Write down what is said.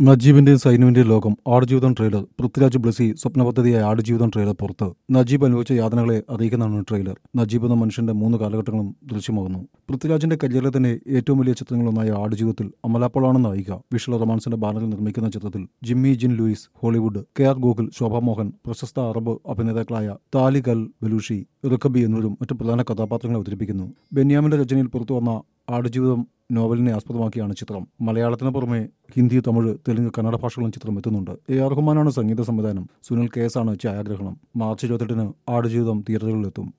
നജീബിന്റെയും സൈനുവിന്റെയും ലോകം ആടുജീവിതം ട്രെയിലർ പൃഥ്വിരാജ് ബ്ലസി സ്വപ്ന പദ്ധതിയായ ആടുജീവിതം ട്രെയിലർ പുറത്ത് നജീബ് അനുഭവിച്ച യാതനകളെ അറിയിക്കുന്നതാണ് ട്രെയിലർ നജീബ് എന്ന മനുഷ്യന്റെ മൂന്ന് കാലഘട്ടങ്ങളും ദൃശ്യമാകുന്നു പൃഥ്വിരാജിന്റെ കരിയറിലെ തന്നെ ഏറ്റവും വലിയ ചിത്രങ്ങളൊന്നായ ആടുജീവിതത്തിൽ അമലാപ്പോളാണ് നായിക വിഷ്വൽ റൊമാൻസിന്റെ ബാനറിൽ നിർമ്മിക്കുന്ന ചിത്രത്തിൽ Jimmy Jean Louis Hollywood K R Gokul Shobha Mohan പ്രശസ്ത അറബ് അഭിനേതാക്കളായ താലിക് അൽ ബലൂഷി റുഖബി എന്നിവരും മറ്റു പ്രധാന കഥാപാത്രങ്ങളെ അവതരിപ്പിക്കുന്നു ബെന്യാമിന്റെ രചനയിൽ പുറത്തുവന്ന ആടുജീവിതം നോവലിനെ ആസ്പദമാക്കിയാണ് ചിത്രം മലയാളത്തിന് പുറമെ ഹിന്ദി തമിഴ് തെലുങ്ക് കന്നഡ ഭാഷകളും ചിത്രം എത്തുന്നുണ്ട് എ ആർ റഹ്മാനാണ് സംഗീത സംവിധാനം സുനിൽ കെ എസ് ആണ് ഛായാഗ്രഹണം മാർച്ച് ഇരുപത്തെട്ടിന് ആടുജീവിതം തിയേറ്ററുകളിലെത്തും